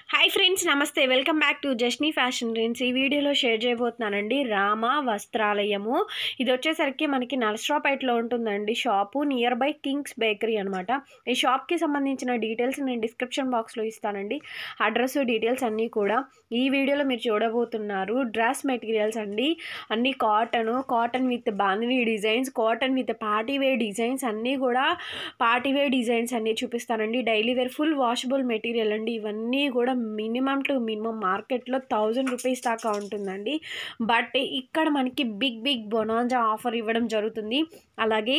hi friends నమస్తే welcome back to Jasni fashion friends ఈ వీడియోలో షేర్ చేయబోతున్నానండి రామ వస్త్రాలయము ఇది వచ్చేసరికి మనకి నలస్ట్రాపేటలో ఉంటుందండి shop nearby Kings bakery అనమాట ఈ షాప్కి సంబంధించిన డీటెయిల్స్ నేను డిస్క్రిప్షన్ బాక్స్లో ఇస్తానండి అడ్రస్ డీటెయిల్స్ అన్నీ కూడా ఈ వీడియోలో మీరు చూడబోతున్నారు డ్రెస్ మెటీరియల్స్ అండి అన్నీ cotton cotton with bandhani designs cotton with party wear designs అన్నీ కూడా పార్టీ వేర్ డిజైన్స్ అన్నీ చూపిస్తానండి daily wear full washable material అండి ఇవన్నీ కూడా మినిమం టు మినిమం మార్కెట్లో థౌజండ్ రూపీస్ దాకా ఉంటుందండి బట్ ఇక్కడ మనకి బిగ్ బిగ్ బొనాంజా ఆఫర్ ఇవ్వడం జరుగుతుంది అలాగే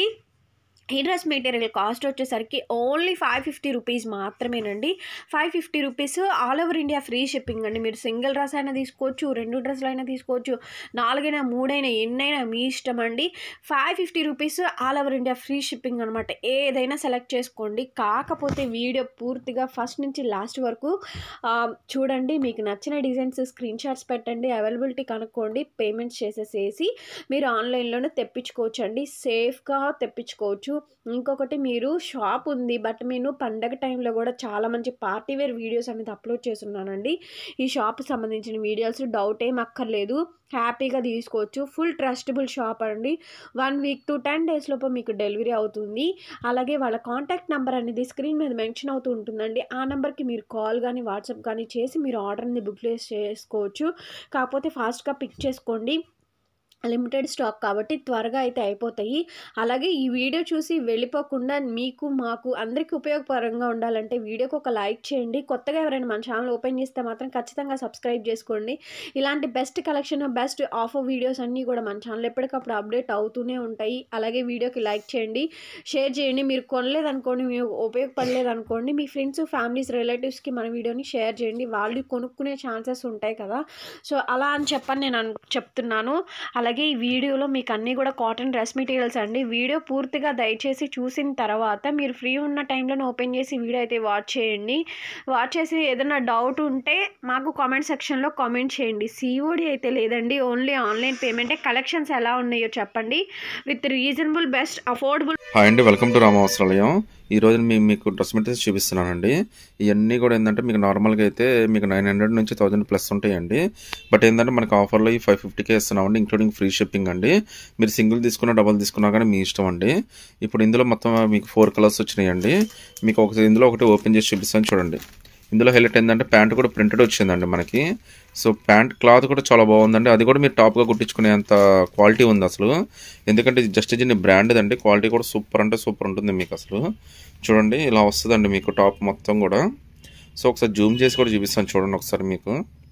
ఈ డ్రెస్ మెటీరియల్ కాస్ట్ వచ్చేసరికి ఓన్లీ ఫైవ్ ఫిఫ్టీ రూపీస్ మాత్రమేనండి five fifty rupees all over India free shipping అండి మీరు సింగిల్ డ్రెస్ అయినా తీసుకోవచ్చు రెండు డ్రెస్లు అయినా తీసుకోవచ్చు నాలుగైనా మూడైనా ఎన్నైనా మీ ఇష్టం అండి five fifty rupees all over India free shipping అనమాట ఏదైనా సెలెక్ట్ చేసుకోండి కాకపోతే వీడియో పూర్తిగా ఫస్ట్ నుంచి లాస్ట్ వరకు ఆ, చూడండి మీకు నచ్చిన డిజైన్స్ స్క్రీన్ షాట్స్ పెట్టండి అవైలబిలిటీ కనుక్కోండి పేమెంట్స్ చేసేసేసి మీరు ఆన్లైన్లోనే తెప్పించుకోవచ్చు అండి సేఫ్గా తెప్పించుకోవచ్చు ఇంకొకటి మీరు షాప్ ఉంది బట్ నేను పండగ టైంలో కూడా చాలా మంచి పార్టీ వేర్ వీడియోస్ అనేది అప్లోడ్ చేస్తున్నానండి ఈ షాప్ సంబంధించిన వీడియోస్ డౌట్ ఏం అక్కర్లేదు హ్యాపీగా తీసుకోవచ్చు ఫుల్ ట్రస్టబుల్ షాప్ అండి one week to ten days లోపు మీకు డెలివరీ అవుతుంది అలాగే వాళ్ళ కాంటాక్ట్ నెంబర్ అనేది స్క్రీన్ మీద మెన్షన్ అవుతూ ఉంటుందండి ఆ నెంబర్కి మీరు కాల్ కానీ వాట్సాప్ కానీ చేసి మీరు ఆర్డర్ని బుక్ చేసుకోవచ్చు కాకపోతే ఫాస్ట్గా పిక్ చేసుకోండి లిమిటెడ్ స్టాక్ కాబట్టి త్వరగా అయితే అయిపోతాయి అలాగే ఈ వీడియో చూసి వెళ్ళిపోకుండా మీకు మాకు అందరికీ ఉపయోగకరంగా ఉండాలంటే వీడియోకి ఒక లైక్ చేయండి కొత్తగా ఎవరైనా మన ఛానల్ ఓపెన్ చేస్తే మాత్రం ఖచ్చితంగా సబ్స్క్రైబ్ చేసుకోండి ఇలాంటి best collection best offer videos అన్నీ కూడా మన ఛానల్ ఎప్పటికప్పుడు అప్డేట్ అవుతూనే ఉంటాయి అలాగే వీడియోకి లైక్ చేయండి షేర్ చేయండి మీరు కొనలేదనుకోండి మీకు ఉపయోగపడలేదు అనుకోండి మీ ఫ్రెండ్స్ ఫ్యామిలీస్ రిలేటివ్స్కి మన వీడియోని షేర్ చేయండి వాళ్ళు కొనుక్కునే ఛాన్సెస్ ఉంటాయి కదా సో అలా అని చెప్పని నేను అను చెప్తున్నాను అలాగే ఈ వీడియోలో మీకు అన్నీ కూడా కాటన్ డ్రెస్ మెటీరియల్స్ అండి వీడియో పూర్తిగా దయచేసి చూసిన తర్వాత మీరు ఫ్రీ ఉన్న టైంలో ఓపెన్ చేసి వీడియో అయితే వాచ్ చేయండి వాచ్ చేసి ఏదైనా డౌట్ ఉంటే మాకు కామెంట్ సెక్షన్లో కామెంట్ చేయండి సిఓడి అయితే లేదండి ఓన్లీ ఆన్లైన్ పేమెంటే కలెక్షన్స్ ఎలా ఉన్నాయో చెప్పండి with reasonable best affordable hi అండి వెల్కమ్ టు రామవస్త్రాలయం ఈ రోజు మేము మీకు డ్రెస్ మెటీరియల్స్ చూపిస్తున్నానండి ఇవన్నీ కూడా ఏంటంటే మీకు నార్మల్గా అయితే మీకు నైన్ హండ్రెడ్ నుంచి థౌసండ్ ప్లస్ ఉంటాయండి బట్ ఏంటంటే మనకి ఆఫర్లో ఈ ఫైవ్ ఫిఫ్టీకే ఇస్తున్నామండి ఇంక్లూడింగ్ ఫ్రీ షిప్పింగ్ అండి మీరు సింగిల్ తీసుకున్నా డబల్ తీసుకున్నా కానీ మీ ఇష్టం అండి ఇప్పుడు ఇందులో మొత్తం మీకు ఫోర్ కలర్స్ వచ్చినాయండి మీకు ఒక ఇందులో ఒకటి ఓపెన్ చేసి చూపిస్తాను చూడండి ఇందులో హైలైట్ ఏంటంటే ప్యాంట్ కూడా ప్రింటెడ్ వచ్చిందండి మనకి సో ప్యాంట్ క్లాత్ కూడా చాలా బాగుందండి అది కూడా మీరు టాప్గా కుట్టించుకునేంత క్వాలిటీ ఉంది అసలు ఎందుకంటే ఇది జస్ట్ దీని బ్రాండ్ అండి క్వాలిటీ కూడా సూపర్ అంటే సూపర్ ఉంటుంది మీకు అసలు చూడండి ఇలా వస్తుందండి మీకు టాప్ మొత్తం కూడా సో ఒకసారి జూమ్ చేసి కూడా చూపిస్తాను చూడండి ఒకసారి మీకు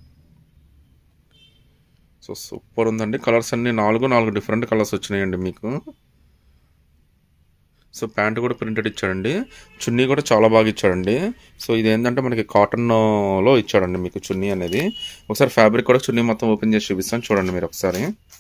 సో సూపర్ ఉందండి కలర్స్ అన్ని నాలుగు నాలుగు డిఫరెంట్ కలర్స్ వచ్చినాయండి మీకు సో ప్యాంట్ కూడా ప్రింటెడ్ ఇచ్చాడండి చున్నీ కూడా చాలా బాగా ఇచ్చాడండి సో ఇది ఏంటంటే మనకి కాటన్లో ఇచ్చాడండి మీకు చున్నీ అనేది ఒకసారి ఫ్యాబ్రిక్ కూడా చున్నీ మొత్తం ఓపెన్ చేసి చూపిస్తాను చూడండి మీరు ఒకసారి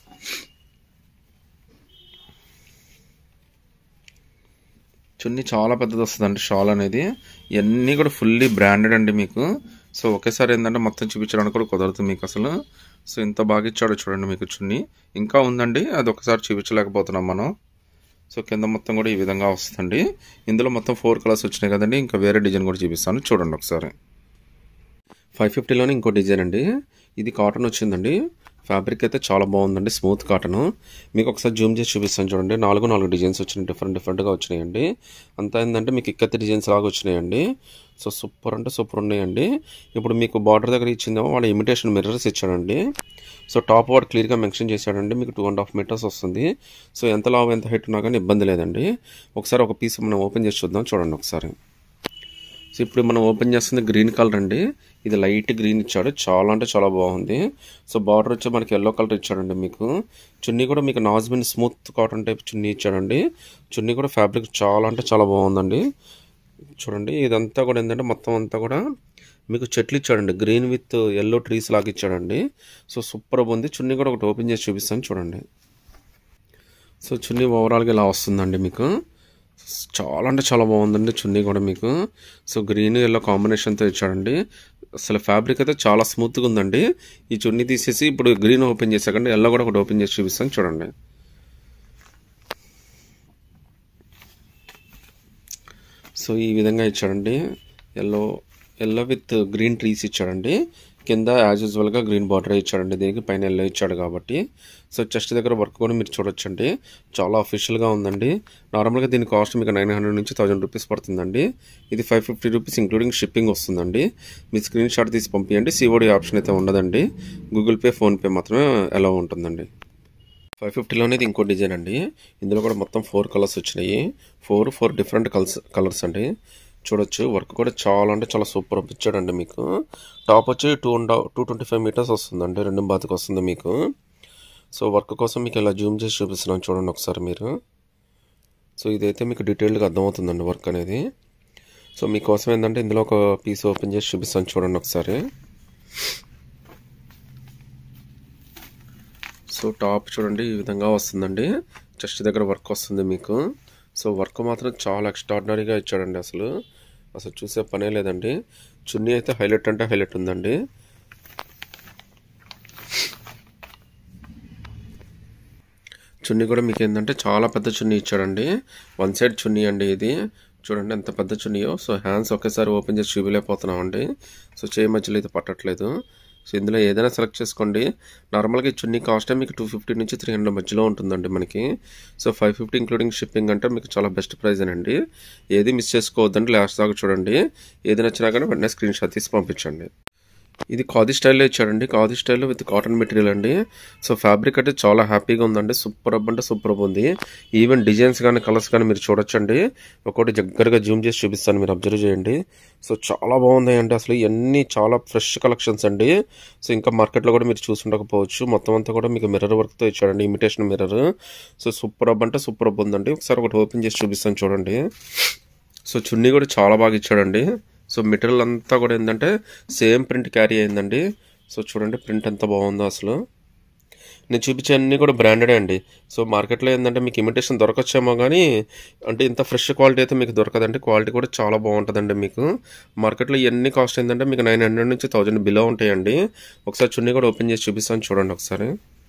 చున్నీ చాలా పెద్దది వస్తుందండి షాల్ అనేది ఇవన్నీ కూడా ఫుల్లీ బ్రాండెడ్ అండి మీకు సో ఒకేసారి ఏంటంటే మొత్తం చూపించడానికి కూడా కుదరదు మీకు అసలు సో ఇంత బాగా ఇచ్చాడో చూడండి మీకు చున్నీ ఇంకా ఉందండి అది ఒకసారి చూపించలేకపోతున్నాం మనం సో కింద మొత్తం కూడా ఈ విధంగా వస్తుందండి ఇందులో మొత్తం ఫోర్ కలర్స్ వచ్చినాయి కదండి ఇంకా వేరే డిజైన్ కూడా చూపిస్తాను చూడండి ఒకసారి ఫైవ్ ఫిఫ్టీలోనే ఇంకో డిజైన్ అండి ఇది కాటన్ వచ్చిందండి ఫ్యాబ్రిక్ అయితే చాలా బాగుందండి స్మూత్ కాటన్ మీకు ఒకసారి జూమ్ చేసి చూపిస్తాను చూడండి నాలుగు నాలుగు డిజైన్స్ వచ్చినాయి డిఫరెంట్ డిఫరెంట్గా వచ్చినాయండి అంతా ఏంటంటే మీకు ఇక్కత్తి డిజైన్స్ లాగా వచ్చినాయండి సో సూపర్ అంటే సూపర్ ఉన్నాయండి ఇప్పుడు మీకు బార్డర్ దగ్గర ఇచ్చిందేమో వాళ్ళ ఇమిటేషన్ మిర్రర్స్ ఇచ్చాడండి సో టాప్ వాడు క్లియర్గా మెన్షన్ చేశాడండి మీకు టూ అండ్ హాఫ్ మీటర్స్ వస్తుంది సో ఎంత లావు ఎంత హైట్ ఉన్నా కానీ ఇబ్బంది లేదండి ఒకసారి ఒక పీస్ మనం ఓపెన్ చేసి చూద్దాం చూడండి ఒకసారి సో ఇప్పుడు మనం ఓపెన్ చేస్తుంది గ్రీన్ కలర్ అండి ఇది లైట్ గ్రీన్ ఇచ్చాడు చాలా అంటే చాలా బాగుంది సో బార్డర్ వచ్చి మనకి ఎల్లో కలర్ ఇచ్చాడండి మీకు చున్నీ కూడా మీకు నాజ్మిన్ స్మూత్ కాటన్ టైప్ చున్నీ ఇచ్చాడండి చున్నీ కూడా ఫ్యాబ్రిక్ చాలా అంటే చాలా బాగుందండి చూడండి ఇదంతా కూడా ఏంటంటే మొత్తం అంతా కూడా మీకు చెట్లు ఇచ్చాడండి గ్రీన్ విత్ ఎల్లో ట్రీస్ లాగా ఇచ్చాడండి సో సూపర్ ఉంది చున్నీ కూడా ఒకటి ఓపెన్ చేసి చూపిస్తాను చూడండి సో చున్నీ ఓవరాల్గా ఇలా వస్తుందండి మీకు చాలా అంటే చాలా బాగుందండి చున్నీ కూడా మీకు సో గ్రీన్ ఎల్లో కాంబినేషన్తో ఇచ్చాడండి అసలు ఫ్యాబ్రిక్ అయితే చాలా స్మూత్గా ఉందండి ఈ చున్నీ తీసేసి ఇప్పుడు గ్రీన్ ఓపెన్ చేసాకండి ఎల్లో కూడా ఒకటి ఓపెన్ చేసి చూపిస్తాను చూడండి సో ఈ విధంగా ఇచ్చాడండి yellow yellow with green trees ఇచ్చాడండి కింద యాజ్ యూజువల్గా గ్రీన్ బార్డర్ ఇచ్చాడండి దీనికి పైన ఎల్లో ఇచ్చాడు కాబట్టి సో చెస్ట్ దగ్గర వర్క్ కూడా మీరు చూడొచ్చండి చాలా అఫీషియల్గా ఉందండి నార్మల్గా దీని కాస్ట్ మీకు నైన్ హండ్రెడ్ నుంచి థౌసండ్ రూపీస్ పడుతుందండి ఇది five fifty rupees including shipping వస్తుందండి మీ స్క్రీన్ షాట్ తీసి పంపించండి సిఓడి ఆప్షన్ అయితే ఉండదండి గూగుల్ పే ఫోన్పే మాత్రమే ఎలా ఉంటుందండి ఫైవ్ ఫిఫ్టీలోనే ఇది ఇంకో డిజైన్ అండి ఇందులో కూడా మొత్తం ఫోర్ కలర్స్ వచ్చినాయి four four different colours colours అండి చూడొచ్చు వర్క్ కూడా చాలా అంటే చాలా సూపర్ ఇచ్చాడండి మీకు టాప్ వచ్చి two and two twenty five metres వస్తుందండి రెండు బాతికి వస్తుంది మీకు సో వర్క్ కోసం మీకు ఇలా జూమ్ చేసి చూపిస్తున్నాను చూడండి ఒకసారి మీరు సో ఇదైతే మీకు డీటెయిల్డ్గా అర్థమవుతుందండి వర్క్ అనేది సో మీకోసం ఏంటంటే ఇందులో ఒక పీస్ ఓపెన్ చేసి చూపిస్తాను చూడండి ఒకసారి సో టాప్ చూడండి ఈ విధంగా వస్తుందండి చెస్ట్ దగ్గర వర్క్ వస్తుంది మీకు సో వర్క్ మాత్రం చాలా ఎక్స్ట్రాడినరీగా ఇచ్చాడండి అసలు అసలు చూసే పనే లేదండి చున్నీ అయితే హైలైట్ అంటే హైలైట్ ఉందండి చున్నీ కూడా మీకు ఏంటంటే చాలా పెద్ద చున్నీ ఇచ్చాడండి వన్ సైడ్ చున్నీ అండి ఇది చూడండి ఎంత పెద్ద చున్నీయో సో హ్యాండ్స్ ఒకేసారి ఓపెన్ చేసి చూపిలేకపోతున్నామండి సో చేయి మధ్యలో అయితే పట్టట్లేదు సో ఇందులో ఏదైనా సెలెక్ట్ చేసుకోండి నార్మల్గా ఈ చున్నీ కాస్ట్ మీకు టూ ఫిఫ్టీ నుంచి త్రీ హండ్రెడ్ మధ్యలో ఉంటుందండి మనకి so five fifty including shipping అంటే మీకు చాలా బెస్ట్ ప్రైస్ అండి ఏది మిస్ చేసుకోవద్దండి లాస్ట్ దాకా చూడండి ఏది నచ్చినా కానీ వెంటనే స్క్రీన్ షాట్ తీసి పంపించండి ఇది ఖాదీ స్టైల్లో ఇచ్చాడండి ఖాదీ స్టైల్లో విత్ కాటన్ మెటీరియల్ అండి సో ఫ్యాబ్రిక్ అయితే చాలా హ్యాపీగా ఉందండి సూపర్ అప్ అంటే సూపర్ అప్ ఉంది ఈవెన్ డిజైన్స్ కానీ కలర్స్ కానీ మీరు చూడొచ్చండి ఒకటి దగ్గరగా జూమ్ చేసి చూపిస్తాను మీరు అబ్జర్వ్ చేయండి సో చాలా బాగున్నాయి అండి అసలు ఇవన్నీ చాలా ఫ్రెష్ కలెక్షన్స్ అండి సో ఇంకా మార్కెట్లో కూడా మీరు చూసుండకపోవచ్చు మొత్తం అంతా కూడా మీకు మిర్రర్ వర్క్తో ఇచ్చాడండి imitation mirror so super up అంటే సూపర్ అప్ ఉందండి ఒకసారి ఒకటి ఓపెన్ చేసి చూపిస్తాను చూడండి సో చున్నీ కూడా చాలా బాగా ఇచ్చాడండి సో మెటీరియల్ అంతా కూడా ఏంటంటే సేమ్ ప్రింట్ క్యారీ అయిందండి సో చూడండి ప్రింట్ ఎంత బాగుందో అసలు నేను చూపించే అన్నీ కూడా బ్రాండెడే అండి సో మార్కెట్లో ఏంటంటే మీకు ఇమిటేషన్ దొరకచ్చేమో కానీ అంటే ఇంత ఫ్రెష్ క్వాలిటీ అయితే మీకు దొరకదండి క్వాలిటీ కూడా చాలా బాగుంటుందండి మీకు మార్కెట్లో ఇవన్నీ కాస్ట్ ఏంటంటే మీకు నైన్ హండ్రెడ్ నుంచి థౌజండ్ బిలో ఉంటాయండి ఒకసారి చున్నీ కూడా ఓపెన్ చేసి చూపిస్తాను చూడండి ఒకసారి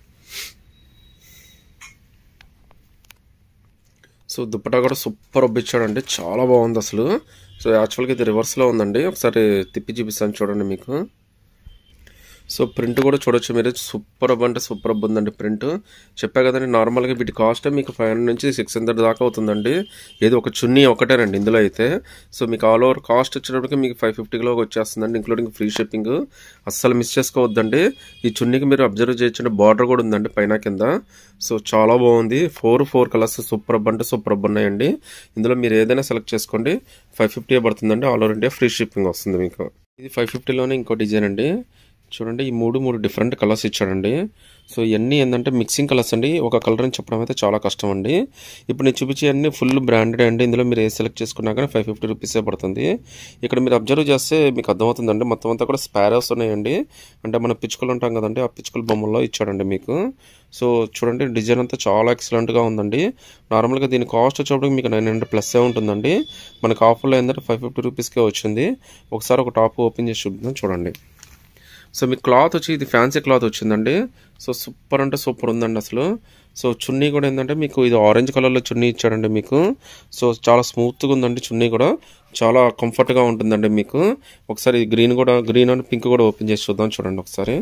సో దుప్పటా కూడా సూపర్ ఒబ్బిచ్చాడండి చాలా బాగుంది అసలు సో యాక్చువల్గా ఇది రివర్స్లో ఉందండి ఒకసారి తిప్పి చూపిస్తాను చూడండి మీకు సో ప్రింట్ కూడా చూడొచ్చు మీరు సూపర్ అబ్ అంటే సూపర్ అబ్ ఉందండి ప్రింట్ చెప్పా కదండి నార్మల్గా వీటి కాస్ట్ మీకు ఫైవ్ హండ్రెడ్ నుంచి సిక్స్ హండ్రెడ్ దాకా అవుతుందండి ఏది ఒక చున్నీ ఒకటేనండి ఇందులో అయితే సో మీకు ఆల్ ఓవర్ కాస్ట్ వచ్చేటప్పటికి మీకు ఫైవ్ ఫిఫ్టీలోకి వచ్చేస్తుందండి ఇంక్లూడింగ్ ఫ్రీ షిప్పింగ్ అస్సలు మిస్ చేసుకోవద్దండి ఈ చున్నీకి మీరు అబ్జర్వ్ చేయొచ్చండి బార్డర్ కూడా ఉందండి పైన కింద సో చాలా బాగుంది ఫోర్ ఫోర్ కలర్స్ సూపర్ అబ్ అంటే సూపర్ అబ్ ఉన్నాయండి ఇందులో మీరు ఏదైనా సెలెక్ట్ చేసుకోండి ఫైవ్ ఫిఫ్టీ పడుతుందండి all over India free shipping వస్తుంది మీకు ఇది ఫైవ్ ఫిఫ్టీలోనే ఇంకో డిజైన్ అండి చూడండి ఈ మూడు మూడు డిఫరెంట్ కలర్స్ ఇచ్చాడండి సో ఇవన్నీ ఏంటంటే మిక్సింగ్ కలర్స్ అండి ఒక కలర్ అని చెప్పడం అయితే చాలా కష్టం అండి ఇప్పుడు నేను చూపించే అన్ని ఫుల్ బ్రాండెడ్ అండి ఇందులో మీరు ఏ సెలెక్ట్ చేసుకున్నా కానీ ఫైవ్ ఫిఫ్టీ రూపీసే పడుతుంది ఇక్కడ మీరు అబ్జర్వ్ చేస్తే మీకు అర్థమవుతుందండి మొత్తం అంతా కూడా స్పారోస్ ఉన్నాయండి అంటే మన పిచ్చుకలు ఉంటాం కదండి ఆ పిచ్చుకల బొమ్మల్లో ఇచ్చాడండి మీకు సో చూడండి డిజైన్ అంతా చాలా ఎక్సలెంట్గా ఉందండి నార్మల్గా దీని కాస్ట్ వచ్చేప్పటికి మీకు నైన్ హండ్రెడ్ ప్లస్ ఉంటుందండి మనకు ఆఫర్లో ఏంటంటే ఫైవ్ ఫిఫ్టీ రూపీస్కే వచ్చింది ఒకసారి ఒక టాప్ ఓపెన్ చేసి చూద్దాం చూడండి సో మీ క్లాత్ వచ్చి ఇది ఫ్యాన్సీ క్లాత్ వచ్చిందండి సో సూపర్ అంటే సూపర్ ఉందండి అసలు సో చున్నీ కూడా ఏంటంటే మీకు ఇది ఆరెంజ్ కలర్లో చున్నీ ఇచ్చాడండి మీకు సో చాలా స్మూత్గా ఉందండి చున్నీ కూడా చాలా కంఫర్ట్గా ఉంటుందండి మీకు ఒకసారి గ్రీన్ కూడా గ్రీన్ అండ్ పింక్ కూడా ఓపెన్ చేసి చూద్దాం చూడండి ఒకసారి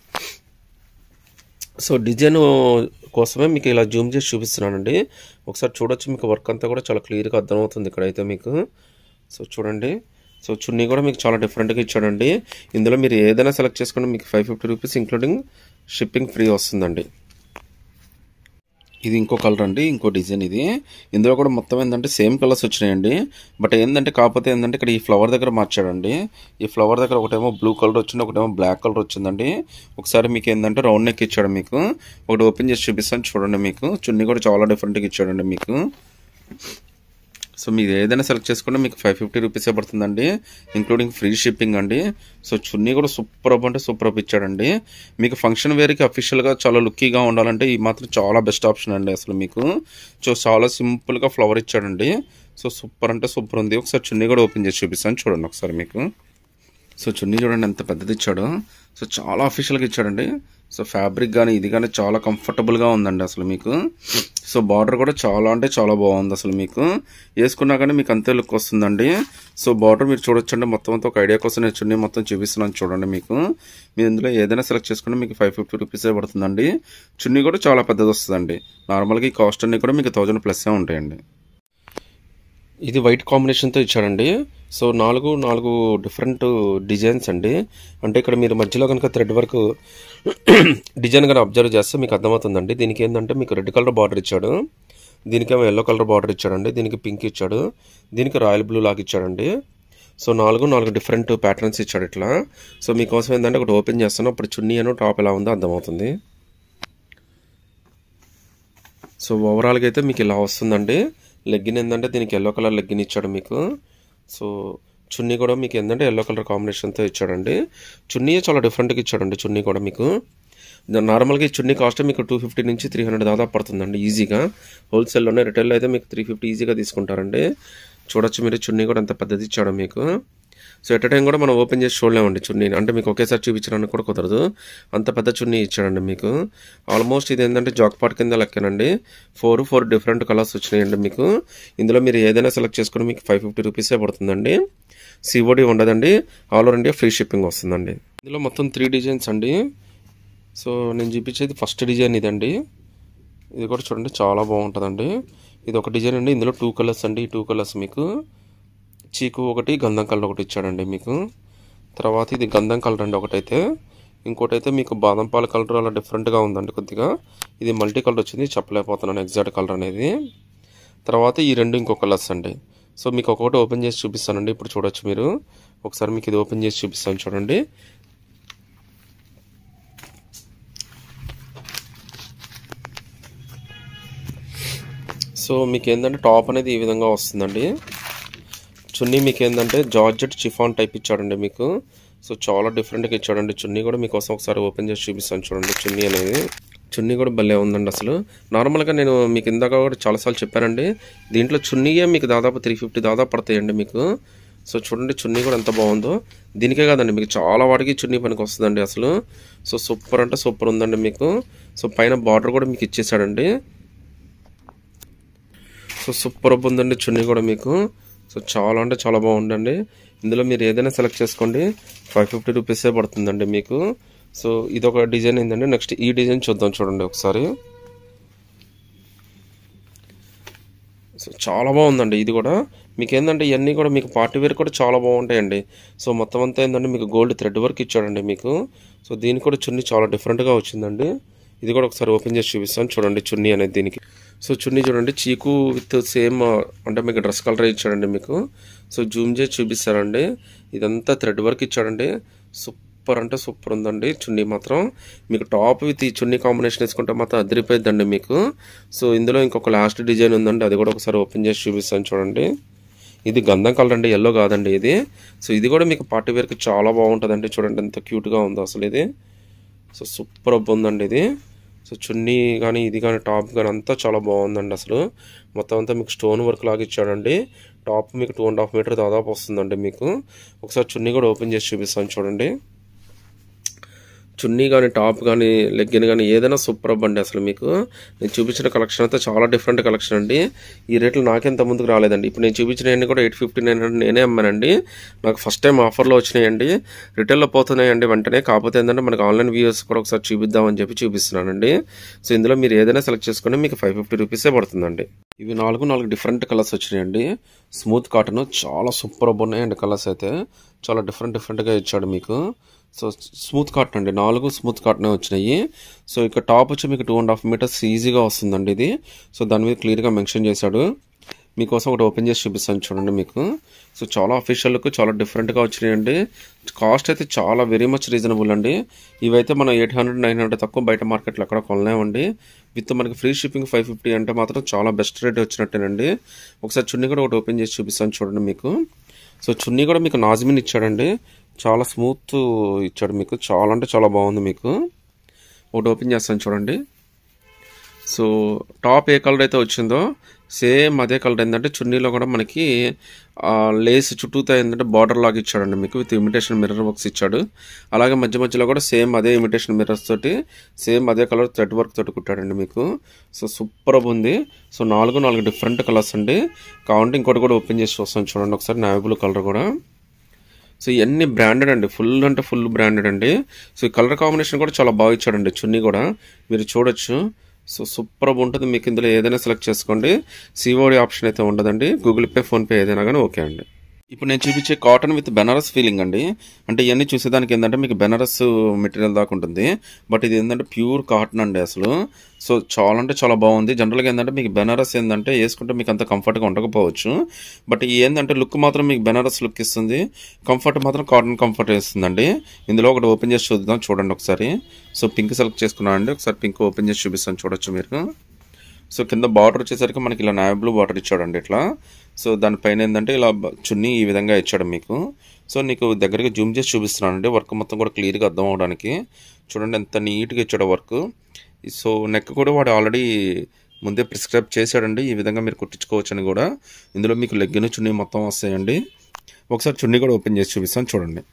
సో డిజైన్ కోసమే మీకు ఇలా జూమ్ చేసి చూపిస్తున్నానండి ఒకసారి చూడొచ్చు మీకు వర్క్ అంతా కూడా చాలా క్లియర్గా అర్థమవుతుంది ఇక్కడైతే మీకు సో చూడండి సో చున్నీ కూడా మీకు చాలా డిఫరెంట్గా ఇచ్చాడండి ఇందులో మీరు ఏదైనా సెలెక్ట్ చేసుకుంటే మీకు five fifty rupees including shipping free వస్తుందండి ఇది ఇంకో కలర్ అండి ఇంకో డిజైన్ ఇది ఇందులో కూడా మొత్తం ఏంటంటే సేమ్ కలర్స్ వచ్చినాయండి బట్ ఏంటంటే కాకపోతే ఏంటంటే ఇక్కడ ఈ ఫ్లవర్ దగ్గర మార్చాడండి ఈ ఫ్లవర్ దగ్గర ఒకటేమో బ్లూ కలర్ వచ్చింది ఒకటేమో బ్లాక్ కలర్ వచ్చిందండి ఒకసారి మీకు ఏంటంటే రౌండ్ నెక్ ఇచ్చాడు మీకు ఒకటి ఓపెన్ చేసి చూపిస్తాను చూడండి మీకు చున్నీ కూడా చాలా డిఫరెంట్గా ఇచ్చాడండి మీకు సో మీరు ఏదైనా సెలెక్ట్ చేసుకుంటే మీకు ఫైవ్ ఫిఫ్టీ రూపీసే పడుతుందండి ఇంక్లూడింగ్ ఫ్రీ షిప్పింగ్ అండి సో చున్నీ కూడా సూపర్ అప్ అంటే సూపర్ అప్ ఇచ్చాడండి మీకు ఫంక్షన్ వేర్కి అఫీషియల్గా చాలా లుక్కీగా ఉండాలంటే ఈ మాత్రం చాలా బెస్ట్ ఆప్షన్ అండి అసలు మీకు సో చాలా సింపుల్గా ఫ్లవర్ ఇచ్చాడండి సో సూపర్ అంటే సూపర్ ఉంది ఒకసారి చున్నీ కూడా ఓపెన్ చేసి చూపిస్తాను చూడండి ఒకసారి మీకు సో చున్నీ చూడండి ఎంత పెద్దది ఇచ్చాడో సో చాలా అఫీషియల్గా ఇచ్చాడండి సో ఫ్యాబ్రిక్ కానీ ఇది కానీ చాలా కంఫర్టబుల్గా ఉందండి అసలు మీకు సో బార్డర్ కూడా చాలా అంటే చాలా బాగుంది అసలు మీకు వేసుకున్నా కానీ మీకు అంతే లుక్ వస్తుందండి సో బార్డర్ మీరు చూడొచ్చండి మొత్తం అంతా ఒక ఐడియా కోసం నేను చున్నీ మొత్తం చూపిస్తున్నాను చూడండి మీకు మీరు ఇందులో ఏదైనా సెలెక్ట్ చేసుకుంటే మీకు ఫైవ్ ఫిఫ్టీ రూపీసే పడుతుందండి చున్నీ కూడా చాలా పెద్దది వస్తుందండి నార్మల్గా ఈ కాస్ట్ అన్ని కూడా మీకు థౌజండ్ ప్లస్సే ఉంటాయండి ఇది వైట్ కాంబినేషన్తో ఇచ్చాడండి సో నాలుగు నాలుగు డిఫరెంట్ డిజైన్స్ అండి అంటే ఇక్కడ మీరు మధ్యలో కనుక థ్రెడ్ వర్క్ డిజైన్ కనుక అబ్జర్వ్ చేస్తే మీకు అర్థమవుతుందండి దీనికి ఏంటంటే మీకు రెడ్ కలర్ బార్డర్ ఇచ్చాడు దీనికేమో ఎల్లో కలర్ బార్డర్ ఇచ్చాడండి దీనికి పింక్ ఇచ్చాడు దీనికి రాయల్ బ్లూ లాగా ఇచ్చాడండి సో నాలుగు నాలుగు డిఫరెంట్ ప్యాటర్న్స్ ఇచ్చాడు ఇట్లా సో మీకోసం ఏంటంటే ఒకటి ఓపెన్ చేస్తాను అప్పుడు చున్నీ అను టాప్ ఎలా ఉందో అర్థమవుతుంది సో ఓవరాల్గా అయితే మీకు ఇలా వస్తుందండి లెగ్గిన్ ఏంటంటే దీనికి ఎల్లో కలర్ లెగ్గిన్ ఇచ్చాడు మీకు సో చున్నీ కూడా మీకు ఏంటంటే ఎల్లో కలర్ కాంబినేషన్తో ఇచ్చాడండి చున్నీ చాలా డిఫరెంట్గా ఇచ్చాడండి చున్నీ కూడా మీకు నార్మల్గా ఈ చున్నీ కాస్ట్ మీకు టూ ఫిఫ్టీ నుంచి త్రీ హండ్రెడ్ దాదాపు పడుతుందండి ఈజీగా హోల్సేల్లోనే రిటైల్లో అయితే మీకు త్రీ ఫిఫ్టీ ఈజీగా తీసుకుంటారండి చూడొచ్చు మీరు చున్నీ కూడా ఎంత పెద్దది ఇచ్చాడు మీకు సో ఎట్ టైం కూడా మనం ఓపెన్ చేసి చూడలేమండి చున్నీని అంటే మీకు ఒకేసారి చూపించడానికి కూడా కుదరదు అంత పెద్ద చున్నీ ఇచ్చాడండి మీకు ఆల్మోస్ట్ ఇది ఏంటంటే జాక్పాట్ కింద లెక్కనండి ఫోర్ ఫోర్ డిఫరెంట్ కలర్స్ వచ్చినాయండి మీకు ఇందులో మీరు ఏదైనా సెలెక్ట్ చేసుకుని మీకు ఫైవ్ ఫిఫ్టీ రూపీసే పడుతుందండి సిఓడి ఉండదండి all over India free shipping వస్తుందండి ఇందులో మొత్తం త్రీ డిజైన్స్ అండి సో నేను చూపించేది ఫస్ట్ డిజైన్ ఇదండి ఇది కూడా చూడండి చాలా బాగుంటుందండి ఇది ఒక డిజైన్ అండి ఇందులో టూ కలర్స్ అండి టూ కలర్స్ మీకు చీకు ఒకటి గంధం కలర్ ఒకటి ఇచ్చాడండి మీకు తర్వాత ఇది గంధం కలర్ అండి ఒకటైతే ఇంకోటి అయితే మీకు బాదం పాల కలర్ అలా డిఫరెంట్గా ఉందండి కొద్దిగా ఇది మల్టీ కలర్ వచ్చింది చెప్పలేకపోతున్నాను ఎగ్జాక్ట్ కలర్ అనేది తర్వాత ఈ రెండు ఇంకో కలర్స్ అండి సో మీకు ఒక్కొక్కటి ఓపెన్ చేసి చూపిస్తానండి ఇప్పుడు చూడొచ్చు మీరు ఒకసారి మీకు ఇది ఓపెన్ చేసి చూపిస్తాను చూడండి సో మీకు ఏంటంటే టాప్ అనేది ఈ విధంగా వస్తుందండి చున్నీ మీకు ఏంటంటే జార్జెట్ చిఫాన్ టైప్ ఇచ్చాడండి మీకు సో చాలా డిఫరెంట్గా ఇచ్చాడండి చున్నీ కూడా మీకోసం ఒకసారి ఓపెన్ చేసి చూపిస్తాను చూడండి చున్నీ అనేది చున్నీ కూడా భలే ఉందండి అసలు నార్మల్గా నేను మీకు ఇందాక కూడా చాలాసార్లు చెప్పానండి దీంట్లో చున్నీయే మీకు దాదాపు త్రీ ఫిఫ్టీ దాదాపు పడతాయండి మీకు సో చూడండి చున్నీ కూడా ఎంత బాగుందో దీనికే కాదండి మీకు చాలా వాటికి చున్నీ పనికి వస్తుందండి అసలు సో సూపర్ అంటే సూపర్ ఉందండి మీకు సో పైన బార్డర్ కూడా మీకు ఇచ్చేసాడండి సో సూపర్ ఉందండి చున్నీ కూడా మీకు సో చాలా అంటే చాలా బాగుందండి ఇందులో మీరు ఏదైనా సెలెక్ట్ చేసుకోండి ఫైవ్ ఫిఫ్టీ రూపీసే పడుతుందండి మీకు సో ఇది ఒక డిజైన్ ఏంటంటే నెక్స్ట్ ఈ డిజైన్ చూద్దాం చూడండి ఒకసారి సో చాలా బాగుందండి ఇది కూడా మీకు ఏంటంటే ఇవన్నీ కూడా మీకు పార్టీ వేర్ కూడా చాలా బాగుంటాయండి సో మొత్తం అంతా ఏంటంటే మీకు గోల్డ్ థ్రెడ్ వర్క్ ఇచ్చాడండి మీకు సో దీనికి కూడా చున్నీ చాలా డిఫరెంట్గా వచ్చిందండి ఇది కూడా ఒకసారి ఓపెన్ చేసి చూపిస్తాను చూడండి చున్నీ అనేది దీనికి సో చున్నీ చూడండి చీకు విత్ సేమ్ అంటే మీకు డ్రెస్ కలర్ ఇచ్చాడండి మీకు సో జూమ్ చేసి చూపిస్తారండి ఇదంతా థ్రెడ్ వర్క్ ఇచ్చాడండి సూపర్ అంటే సూపర్ ఉందండి చున్నీ మాత్రం మీకు టాప్ విత్ ఈ చున్నీ కాంబినేషన్ వేసుకుంటే మాత్రం అదిరిపోయిద్దండి మీకు సో ఇందులో ఇంకొక లాస్ట్ డిజైన్ ఉందండి అది కూడా ఒకసారి ఓపెన్ చేసి చూపిస్తాను చూడండి ఇది గంధం కలర్ అండి ఎల్లో కాదండి ఇది సో ఇది కూడా మీకు పార్టీ వేర్కి చాలా బాగుంటుందండి చూడండి ఎంత క్యూట్గా ఉందో అసలు ఇది సో సూపర్ ఉందండి ఇది సో చున్నీ కానీ ఇది కానీ టాప్ కానీ అంతా చాలా బాగుందండి అసలు మొత్తం అంతా మీకు స్టోన్ వర్క్ లాగా ఇచ్చాడండి టాప్ మీకు టూ అండ్ హాఫ్ మీటర్ దాదాపు వస్తుందండి మీకు ఒకసారి చున్నీ కూడా ఓపెన్ చేసి చూపిస్తాను చూడండి చున్నీ కానీ టాప్ కానీ లెగ్గిన్ కానీ ఏదైనా సూపర్ అండి అసలు మీకు నేను చూపించిన కలెక్షన్ అయితే చాలా డిఫరెంట్ కలెక్షన్ అండి ఈ రేట్లు నాకెంత ముందుకు రాలేదండి ఇప్పుడు నేను చూపించినవన్నీ కూడా ఎయిట్ ఫిఫ్టీ నైన్ నేనే అమ్మానండి నాకు ఫస్ట్ టైం ఆఫర్లో వచ్చినాయండి రిటైల్లో పోతున్నాయండి వెంటనే కాకపోతే ఏంటంటే మనకి ఆన్లైన్ వ్యూస్ కూడా ఒకసారి చూపిద్దామని చెప్పి చూపిస్తున్నానండి సో ఇందులో మీరు ఏదైనా సెలెక్ట్ చేసుకుని మీకు ఫైవ్ ఫిఫ్టీ రూపీసే పడుతుందండి ఇవి నాలుగు నాలుగు డిఫరెంట్ కలర్స్ వచ్చినాయండి స్మూత్ కాటన్ చాలా సూపర్ ఉన్నాయండి కలర్స్ అయితే చాలా డిఫరెంట్ డిఫరెంట్గా ఇచ్చాడు మీకు సో స్మూత్ కాటన్ అండి నాలుగు స్మూత్ కాటన్ వచ్చినాయి సో ఇక్కడ టాప్ వచ్చి మీకు టూ అండ్ హాఫ్ మీటర్స్ ఈజీగా వస్తుందండి ఇది సో దాని మీద క్లియర్గా మెన్షన్ చేశాడు మీకోసం ఒకటి ఓపెన్ చేసి చూపిస్తాను చూడండి మీకు సో చాలా అఫీషియల్ లుక్ చాలా డిఫరెంట్గా వచ్చినాయండి కాస్ట్ అయితే చాలా వెరీ మచ్ రీజనబుల్ అండి ఇవైతే మనం ఎయిట్ హండ్రెడ్ నైన్ హండ్రెడ్ తక్కువ బయట మార్కెట్లో ఎక్కడ కొనలేమండి విత్ మనకి ఫ్రీ షిప్పింగ్ ఫైవ్ ఫిఫ్టీ అంటే మాత్రం చాలా బెస్ట్ రేట్ వచ్చినట్టేనండి ఒకసారి చున్నీ కూడా ఒకటి ఓపెన్ చేసి చూపిస్తాను చూడండి మీకు సో చున్నీ కూడా మీకు నాజిమిన్ ఇచ్చాడండి చాలా స్మూత్ ఇచ్చాడు మీకు చాలా అంటే చాలా బాగుంది మీకు ఒకటి ఓపెన్ చేస్తాను చూడండి సో టాప్ ఏ కలర్ అయితే వచ్చిందో సేమ్ అదే కలర్ ఏంటంటే చున్నీలో కూడా మనకి ఆ, లేస్ చుట్టూతో ఏంటంటే బార్డర్ లాగా ఇచ్చాడండి మీకు విత్ ఇమిటేషన్ మిర్రర్ వర్క్స్ ఇచ్చాడు అలాగే మధ్య మధ్యలో కూడా సేమ్ అదే ఇమిటేషన్ మిర్రర్స్ తోటి సేమ్ అదే కలర్ థ్రెడ్ వర్క్ తోటి కుట్టాడండి మీకు సో సూపర్ ఉంది సో నాలుగు నాలుగు డిఫరెంట్ కలర్స్ అండి కావాలంటే ఇంకోటి కూడా ఓపెన్ చేసి చూస్తాను చూడండి ఒకసారి నావీ బ్లూ కలర్ కూడా సో ఇవన్నీ బ్రాండెడ్ అండి ఫుల్ అంటే ఫుల్ బ్రాండెడ్ అండి సో ఈ కలర్ కాంబినేషన్ కూడా చాలా బాగా ఇచ్చాడండి చున్నీ కూడా మీరు చూడొచ్చు సో సూపర్ ఉంటుంది మీకు ఇందులో ఏదైనా సెలెక్ట్ చేసుకోండి సిఓడి ఆప్షన్ అయితే ఉండదండి గూగుల్ పే ఫోన్పే ఏదైనా కానీ ఓకే అండి ఇప్పుడు నేను చూపించే కాటన్ విత్ బెనారస్ ఫీలింగ్ అండి అంటే ఇవన్నీ చూసేదానికి ఏంటంటే మీకు బెనారస్ మెటీరియల్ దాకా ఉంటుంది బట్ ఇది ఏంటంటే ప్యూర్ కాటన్ అండి అసలు సో చాలా అంటే చాలా బాగుంది జనరల్గా ఏంటంటే మీకు బెనారస్ ఏంటంటే వేసుకుంటే మీకు అంత కంఫర్ట్గా ఉండకపోవచ్చు బట్ ఈ ఏంటంటే లుక్ మాత్రం మీకు బెనారస్ లుక్ ఇస్తుంది కంఫర్ట్ మాత్రం కాటన్ కంఫర్ట్ ఇస్తుందండి ఇందులో ఒకటి ఓపెన్ చేసి చూద్దాం చూడండి ఒకసారి సో పింక్ సెలెక్ట్ చేసుకున్నాను అండి ఒకసారి పింక్ ఓపెన్ చేసి చూపిస్తాను చూడొచ్చు మీరు సో కింద బార్డర్ వచ్చేసరికి మనకి ఇలా నావీ బ్లూ బార్డర్ ఇచ్చాడండి ఇట్లా సో దానిపైన ఏంటంటే ఇలా బ- చున్నీ ఈ విధంగా ఇచ్చాడు మీకు సో నీకు దగ్గరగా జూమ్ చేసి చూపిస్తున్నానండి వర్క్ మొత్తం కూడా క్లియర్గా అర్థం అవడానికి చూడండి ఎంత నీట్గా ఇచ్చాడు వర్క్ సో నెక్ కూడా వాడు ఆల్రెడీ ముందే ప్రిస్క్రైబ్ చేశాడండి ఈ విధంగా మీరు కుట్టించుకోవచ్చని కూడా ఇందులో మీకు లెగ్గిన చున్నీ మొత్తం వస్తాయండి ఒకసారి చున్నీ కూడా ఓపెన్ చేసి చూపిస్తాను చూడండి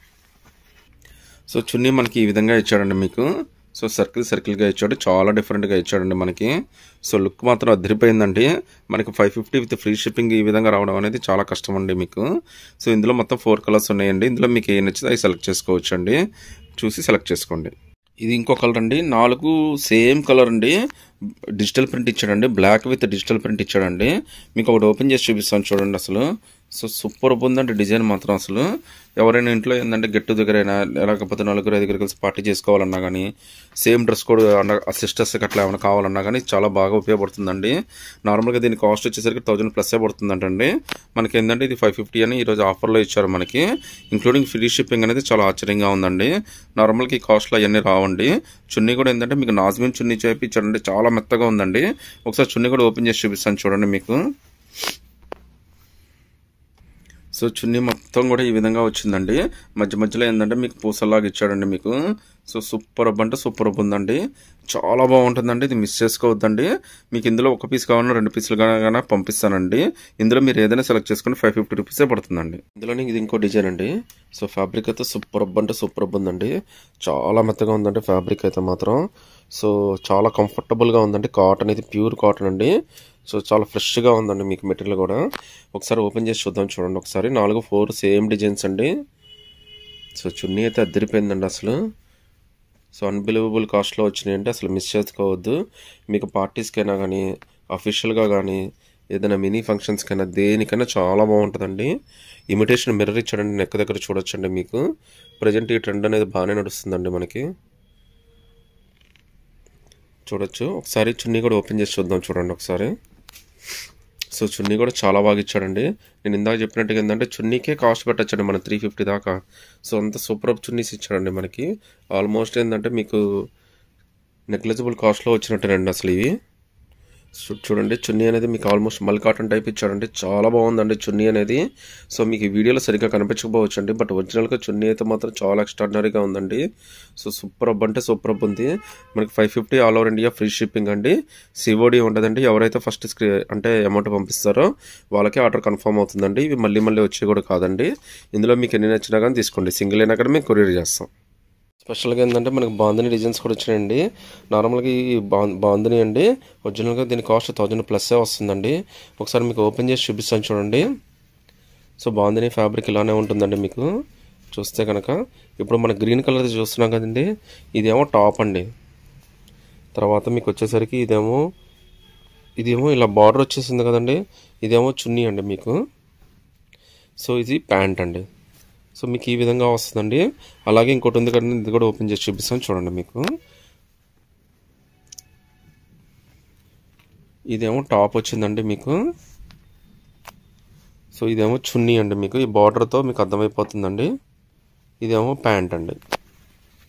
సో చున్నీ మనకి ఈ విధంగా ఇచ్చాడండి మీకు సో సర్కిల్ సర్కిల్గా ఇచ్చాడు చాలా డిఫరెంట్గా ఇచ్చాడండి మనకి సో లుక్ మాత్రం అదిరిపోయిందండి మనకి five fifty with free shipping ఈ విధంగా రావడం అనేది చాలా కష్టం అండి మీకు సో ఇందులో మొత్తం ఫోర్ కలర్స్ ఉన్నాయండి ఇందులో మీకు ఏ నచ్చితే అవి సెలెక్ట్ చేసుకోవచ్చు అండి చూసి సెలెక్ట్ చేసుకోండి ఇది ఇంకో కలర్ అండి నాలుగు సేమ్ కలర్ అండి డిజిటల్ ప్రింట్ ఇచ్చాడండి బ్లాక్ విత్ డిజిటల్ ప్రింట్ ఇచ్చాడండి మీకు ఒకటి ఓపెన్ చేసి చూపిస్తాను చూడండి అసలు సో సూపర్ ఉందండి డిజైన్ మాత్రం అసలు ఎవరైనా ఇంట్లో ఏంటంటే గెట్ టుగెదర్ అయినా లేకపోతే నలుగురు ఐదుగురు కలిసి పార్టీ చేసుకోవాలన్నా కానీ సేమ్ డ్రెస్ కోడ్ సిస్టర్స్ అట్లా ఏమైనా కావాలన్నా కానీ చాలా బాగా ఉపయోగపడుతుందండి నార్మల్గా దీని కాస్ట్ వచ్చేసరికి థౌజండ్ ప్లస్ పడుతుందంటండి మనకి ఏంటంటే ఇది ఫైవ్ ఫిఫ్టీ అని ఈరోజు ఆఫర్లో ఇచ్చారు మనకి ఇంక్లూడింగ్ ఫ్రీ షిప్పింగ్ అనేది చాలా ఆశ్చర్యంగా ఉందండి నార్మల్గా ఈ కాస్ట్లో అవన్నీ రావండి చున్నీ కూడా ఏంటంటే మీకు నాజ్మిన్ చున్నీ చేపించాడండి చాలా మెత్తగా ఉందండి ఒకసారి చున్నీ కూడా ఓపెన్ చేసి చూపిస్తాను చూడండి మీకు సో చున్నీ మొత్తం కూడా ఈ విధంగా వచ్చిందండి మధ్య మధ్యలో ఏంటంటే మీకు పూసల్లాగా ఇచ్చాడండి మీకు సో సూపర్ అప్ అంటే సూపర్ అప్ ఉందండి చాలా బాగుంటుందండి ఇది మిస్ చేసుకోవద్దండి మీకు ఇందులో ఒక పీస్ కావాలన్నా రెండు పీసులు కానీ పంపిస్తానండి ఇందులో మీరు ఏదైనా సెలెక్ట్ చేసుకుని ఫైవ్ ఫిఫ్టీ రూపీసే పడుతుందండి ఇందులో ఇది ఇంకో డిజైన్ అండి సో ఫ్యాబ్రిక్ అయితే సూపర్ అప్ అంటే సూపర్ అప్ ఉందండి చాలా మెత్తగా ఉందండి ఫ్యాబ్రిక్ అయితే మాత్రం సో చాలా కంఫర్టబుల్గా ఉందండి కాటన్ ఇది ప్యూర్ కాటన్ అండి సో చాలా ఫ్రెష్గా ఉందండి మీకు మెటీరియల్ కూడా ఒకసారి ఓపెన్ చేసి చూద్దాం చూడండి ఒకసారి నాలుగు ఫోర్ సేమ్ డిజైన్స్ అండి సో చున్నీ అయితే అద్దరిపోయిందండి అసలు సో అన్బిలీవబుల్ కాస్ట్లో వచ్చినాయంటే అసలు మిస్ చేసుకోవద్దు మీకు పార్టీస్కైనా కానీ అఫీషియల్గా కానీ ఏదైనా మినీ ఫంక్షన్స్కైనా దేనికైనా చాలా బాగుంటుందండి ఇమిటేషన్ మిర్రర్ ఇచ్చాడండి నెక్ దగ్గర చూడొచ్చండి మీకు ప్రజెంట్ ఈ ట్రెండ్ అనేది బాగానే నడుస్తుందండి మనకి చూడొచ్చు ఒకసారి చున్నీ కూడా ఓపెన్ చేసి చూద్దాం చూడండి ఒకసారి సో చున్నీ కూడా చాలా బాగా ఇచ్చాడండి నేను ఇందాక చెప్పినట్టుగా ఏంటంటే చున్నీకే కాస్ట్ పెట్టచ్చండి మన త్రీ ఫిఫ్టీ దాకా సో అంత సూపర్ అప్ చున్నీస్ ఇచ్చాడండి మనకి ఆల్మోస్ట్ ఏంటంటే మీకు నెగ్లెజిబుల్ కాస్ట్లో వచ్చినట్టేనండి అసలు ఇవి చూ- చూడండి చున్నీ అనేది మీకు ఆల్మోస్ట్ మల్ కాటన్ టైప్ ఇచ్చాడండి చాలా బాగుందండి చున్నీ అనేది సో మీకు ఈ వీడియోలో సరిగ్గా కనిపించకపోవచ్చు అండి బట్ ఒరిజినల్గా చున్నీ అయితే మాత్రం చాలా ఎక్స్ట్రాడినరీగా ఉందండి సో సూపర్ అప్ అంటే సూపర్ అప్ ఉంది మనకి five fifty all over India free shipping అండి సిఓడి ఉండదండి ఎవరైతే ఫస్ట్ స్క్రీ అంటే అమౌంట్ పంపిస్తారో వాళ్ళకి ఆర్డర్ కన్ఫర్మ్ అవుతుందండి ఇవి మళ్ళీ మళ్ళీ వచ్చి కూడా కాదండి ఇందులో మీకు ఎన్ని నచ్చినా కానీ తీసుకోండి సింగిల్ అయినా కానీ మేము కొరియర్ చేస్తాం స్పెషల్గా ఏంటంటే మనకి బాందని డిజైన్స్ కూడా వచ్చినాయండి నార్మల్గా ఈ బా బాందని అండి ఒరిజినల్గా దీని కాస్ట్ థౌజండ్ ప్లస్సే వస్తుందండి ఒకసారి మీకు ఓపెన్ చేసి చూపిస్తాను చూడండి సో బాందని ఫ్యాబ్రిక్ ఇలానే ఉంటుందండి మీకు చూస్తే కనుక ఇప్పుడు మన గ్రీన్ కలర్ చూస్తున్నాం కదండి ఇదేమో టాప్ అండి తర్వాత మీకు వచ్చేసరికి ఇదేమో ఇదేమో ఇలా బార్డర్ వచ్చేసింది కదండి ఇదేమో చున్నీ అండి మీకు సో ఇది ప్యాంట్ అండి సో మీకు ఈ విధంగా వస్తుందండి అలాగే ఇంకోటి ఉంది కదండి ఇది కూడా ఓపెన్ చేసి చూపిస్తాను చూడండి మీకు ఇదేమో టాప్ వచ్చిందండి మీకు సో ఇదేమో చున్నీ అండి మీకు ఈ బార్డర్తో మీకు అర్థమైపోతుందండి ఇదేమో ప్యాంట్ అండి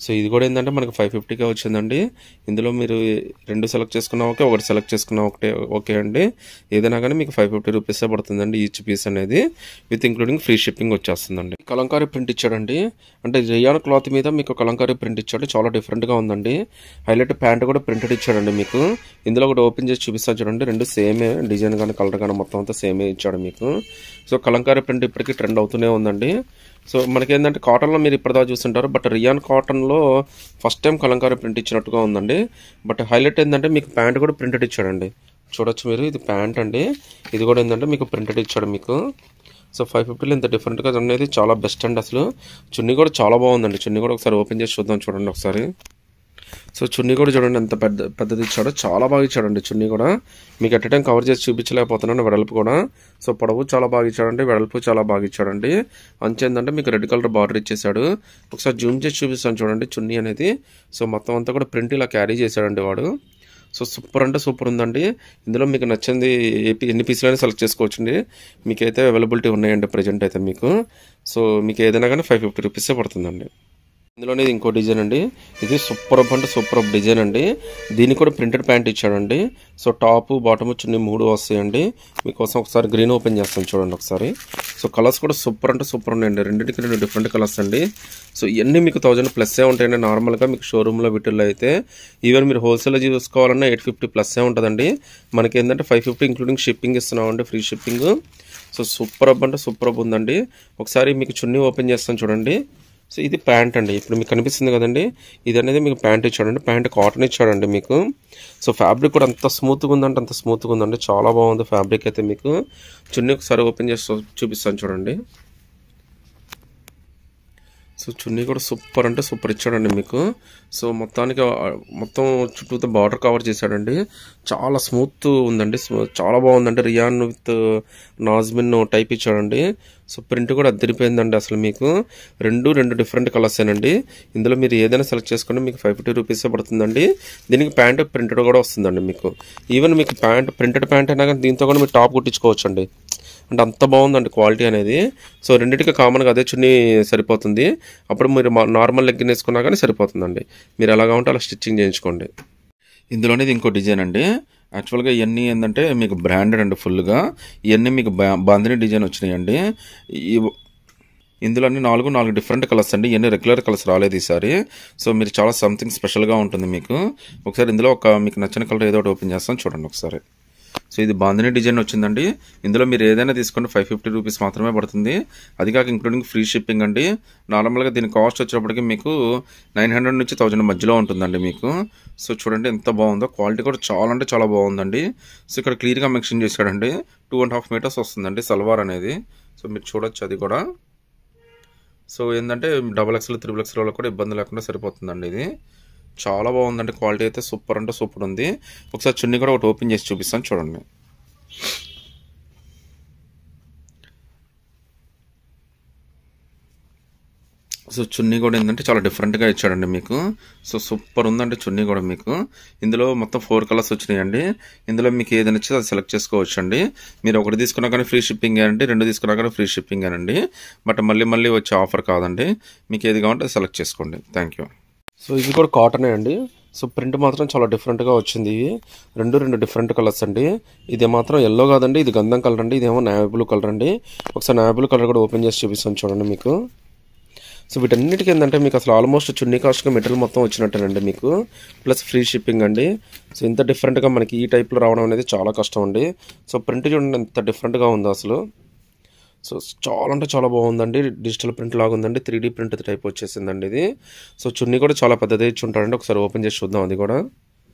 సో ఇది కూడా ఏంటంటే మనకి ఫైవ్ ఫిఫ్టీకే వచ్చిందండి ఇందులో మీరు రెండు సెలెక్ట్ చేసుకున్నా ఓకే ఒకటి సెలెక్ట్ చేసుకున్నా ఒకటే ఓకే అండి ఏదైనా కానీ మీకు ఫైవ్ ఫిఫ్టీ రూపీసే పడుతుందండి ఈచ్ పీస్ అనేది విత్ ఇంక్లూడింగ్ ఫ్రీ షిప్పింగ్ వచ్చేస్తుందండి కలంకారీ ప్రింట్ ఇచ్చాడండి అంటే రియాన్ క్లాత్ మీద మీకు కలంకారీ ప్రింట్ ఇచ్చాడు చాలా డిఫరెంట్గా ఉందండి హైలైట్ ప్యాంట్ కూడా ప్రింటెడ్ ఇచ్చాడండి మీకు ఇందులో ఒకటి ఓపెన్ చేసి చూపిస్తాను చూడండి రెండు సేమే డిజైన్ కానీ కలర్ కానీ మొత్తం అంతా సేమే ఇచ్చాడు మీకు సో కలంకారీ ప్రింట్ ఇప్పటికీ ట్రెండ్ అవుతూనే ఉందండి సో మనకేంటంటే కాటన్లో మీరు ఇప్పటిదాకా చూస్తుంటారు బట్ రియాన్ కాటన్లో ఫస్ట్ టైం కలంకారీ ప్రింట్ ఇచ్చినట్టుగా ఉందండి బట్ హైలైట్ ఏంటంటే మీకు ప్యాంట్ కూడా ప్రింటెడ్ ఇచ్చాడండి చూడొచ్చు మీరు ఇది ప్యాంట్ అండి ఇది కూడా ఏంటంటే మీకు ప్రింటెడ్ ఇచ్చాడు మీకు సో ఫైవ్ ఫిఫ్టీలో ఇంత డిఫరెంట్గా అనేది చాలా బెస్ట్ అండి అసలు చున్నీ కూడా చాలా బాగుందండి చున్నీ కూడా ఒకసారి ఓపెన్ చేసి చూద్దాం చూడండి ఒకసారి సో చున్నీ కూడా చూడండి ఎంత పెద్ద పెద్దది ఇచ్చాడో చాలా బాగా ఇచ్చాడండి చున్నీ కూడా మీకు ఎట్ టైం కవర్ చేసి చూపించలేకపోతున్నాను వెడల్పు కూడా సో పొడవు చాలా బాగా ఇచ్చాడండి వెడల్పు చాలా బాగా ఇచ్చాడండి అంచు ఏంటంటే మీకు రెడ్ కలర్ బార్డర్ ఇచ్చేసాడు ఒకసారి జూమ్ చేసి చూపిస్తాను చూడండి చున్నీ అనేది సో మొత్తం అంతా కూడా ప్రింట్ ఇలా క్యారీ చేశాడండి వాడు సో సూపర్ అంటే సూపర్ ఉందండి ఇందులో మీకు నచ్చింది ఏపీ ఎన్ని పీసులైనా సెలెక్ట్ చేసుకోవచ్చండి మీకైతే అవైలబిలిటీ ఉన్నాయండి ప్రజెంట్ అయితే మీకు సో మీకు ఏదైనా కానీ ఫైవ్ ఫిఫ్టీ రూపీసే పడుతుందండి ఇందులోనే ఇంకో డిజైన్ అండి ఇది సూపర్ అప్ అంటే సూపర్ అప్ డిజైన్ అండి దీనికి కూడా ప్రింటెడ్ ప్యాంట్ ఇచ్చాడండి సో టాప్ బాటమ్ చున్నీ మూడు వస్తాయండి మీకోసం ఒకసారి గ్రీన్ ఓపెన్ చేస్తాను చూడండి ఒకసారి సో కలర్స్ కూడా సూపర్ అంటే సూపర్ ఉన్నాయండి రెండింటికి రెండు డిఫరెంట్ కలర్స్ అండి సో ఇవన్నీ మీకు థౌజండ్ ప్లస్సే ఉంటాయండి నార్మల్గా మీకు షోరూంలో వీటిల్లో అయితే ఈవెన్ మీరు హోల్సేల్లో చూసుకోవాలన్నా ఎయిట్ ఫిఫ్టీ ప్లస్సే ఉంటుందండి మనకి ఏంటంటే ఫైవ్ ఫిఫ్టీ ఇంక్లూడింగ్ షిప్పింగ్ ఇస్తున్నామండి free shipping so super up అంటే సూపర్ అప్ ఉందండి ఒకసారి మీకు చున్నీ ఓపెన్ చేస్తాను చూడండి సో ఇది ప్యాంట్ అండి ఇప్పుడు మీకు కనిపిస్తుంది కదండి ఇది అనేది మీకు ప్యాంట్ ఇచ్చాడండి ప్యాంట్ కాటన్ ఇచ్చాడండి మీకు సో ఫ్యాబ్రిక్ కూడా అంత స్మూత్గా ఉందంటే అంత స్మూత్గా ఉందండి చాలా బాగుంది ఫ్యాబ్రిక్ అయితే మీకు చున్నీ ఒకసారి ఓపెన్ చేసి చూ- చూపిస్తాను చూడండి సో చున్నీ కూడా సూపర్ అంటే సూపర్ ఇచ్చాడండి మీకు సో మొత్తానికి ఆ, మొత్తం చుట్టూతో బార్డర్ కవర్ చేశాడండి చాలా స్మూత్ ఉందండి స్మూ- చాలా బాగుందండి రియాన్ విత్ నాజ్మిన్ టైప్ ఇచ్చాడండి సో ప్రింట్ కూడా అద్దరిపోయిందండి అసలు మీకు రెండు రెండు డిఫరెంట్ కలర్స్ ఏనండి ఇందులో మీరు ఏదైనా సెలెక్ట్ చేసుకుంటే మీకు ఫైవ్ ఫిఫ్టీ రూపీసే పడుతుందండి దీనికి ప్యాంట్ ప్రింటెడ్ కూడా వస్తుందండి మీకు ఈవెన్ మీకు ప్యాంట్ ప్రింటెడ్ ప్యాంట్ అయినా కానీ దీంతో కూడా మీరు టాప్ కుట్టించుకోవచ్చు అండి అంటే అంత బాగుందండి క్వాలిటీ అనేది సో రెండింటికి కామన్గా అదే చున్నీ సరిపోతుంది అప్పుడు మీరు మా- నార్మల్ లెగ్గిన్ వేసుకున్నా కానీ సరిపోతుందండి మీరు ఎలాగా ఉంటే అలా స్టిచ్చింగ్ చేయించుకోండి ఇందులోనే ఇది ఇంకో డిజైన్ అండి యాక్చువల్గా ఇవన్నీ ఏంటంటే మీకు బ్రాండెడ్ అండి ఫుల్గా ఇవన్నీ మీకు బా- బాందిని డిజైన్ వచ్చినాయండి ఈ- ఇందులో అన్ని నాలుగు నాలుగు డిఫరెంట్ కలర్స్ అండి ఇవన్నీ రెగ్యులర్ కలర్స్ రాలేదు ఈసారి సో మీరు చాలా సంథింగ్ స్పెషల్గా ఉంటుంది మీకు ఒకసారి ఇందులో ఒక మీకు నచ్చిన కలర్ ఏదో ఒకటి ఓపెన్ చేస్తాను చూడండి ఒకసారి సో ఇది బాందిని డిజైన్ వచ్చిందండి ఇందులో మీరు ఏదైనా తీసుకోండి ఫైవ్ ఫిఫ్టీ రూపీస్ మాత్రమే పడుతుంది అది కాక ఇంక్లూడింగ్ ఫ్రీ షిప్పింగ్ అండి నార్మల్గా దీని కాస్ట్ వచ్చేటప్పటికి మీకు నైన్ హండ్రెడ్ నుంచి థౌజండ్ మధ్యలో ఉంటుందండి మీకు సో చూడండి ఎంత బాగుందో క్వాలిటీ కూడా చాలా అంటే చాలా బాగుందండి సో ఇక్కడ క్లియర్గా మెన్షన్ చేశాడండి టూ అండ్ హాఫ్ మీటర్స్ వస్తుందండి సల్వార్ అనేది సో మీరు చూడొచ్చు అది కూడా సో ఏంటంటే డబల్ ఎక్స్ఎల్ త్రిబుల్ ఎక్స్ఎల్ కూడా ఇబ్బంది లేకుండా సరిపోతుందండి ఇది చాలా బాగుందండి క్వాలిటీ అయితే సూపర్ అంటే సూపర్ ఉంది ఒకసారి చున్నీ కూడా ఒకటి ఓపెన్ చేసి చూపిస్తాను చూడండి సో చున్నీ కూడా ఏంటంటే చాలా డిఫరెంట్గా ఇచ్చాడండి మీకు సో సూపర్ ఉందండి చున్నీ కూడా మీకు ఇందులో మొత్తం ఫోర్ కలర్స్ వచ్చినాయండి ఇందులో మీకు ఏదైనా వచ్చి అది సెలెక్ట్ చేసుకోవచ్చు అండి మీరు ఒకటి తీసుకున్నా కానీ ఫ్రీ షిప్పింగ్ అండి రెండు తీసుకున్నా కానీ ఫ్రీ షిప్పింగ్ అండి బట్ మళ్ళీ మళ్ళీ వచ్చే ఆఫర్ కాదండి మీకు ఏది కావాలంటే అది సెలెక్ట్ చేసుకోండి థ్యాంక్ యూ సో ఇది కూడా కాటనే అండి సో ప్రింట్ మాత్రం చాలా డిఫరెంట్గా వచ్చింది ఇవి రెండు రెండు డిఫరెంట్ కలర్స్ అండి ఇది మాత్రం ఎల్లో కాదండి ఇది గంధం కలర్ అండి ఇదేమో నావీ బ్లూ కలర్ అండి ఒకసారి నావీ బ్లూ కలర్ కూడా ఓపెన్ చేసి చూపిస్తాను చూడండి మీకు సో వీటన్నిటికీ ఏంటంటే మీకు అసలు ఆల్మోస్ట్ చున్నీ కాస్ట్గా మెటీరియల్ మొత్తం వచ్చినట్టేనండి మీకు ప్లస్ ఫ్రీ షిప్పింగ్ అండి సో ఇంత డిఫరెంట్గా మనకి ఈ టైప్లో రావడం అనేది చాలా కష్టం అండి సో ప్రింట్ చూడండి ఎంత డిఫరెంట్గా ఉందో అసలు సో చాలా అంటే చాలా బాగుందండి డిజిటల్ ప్రింట్ లాగా ఉందండి త్రీ డీ ప్రింట్ టైప్ వచ్చేసిందండి ఇది సో చున్నీ కూడా చాలా పెద్దది ఇచ్చి ఉంటాడండి ఒకసారి ఓపెన్ చేసి చూద్దాం అది కూడా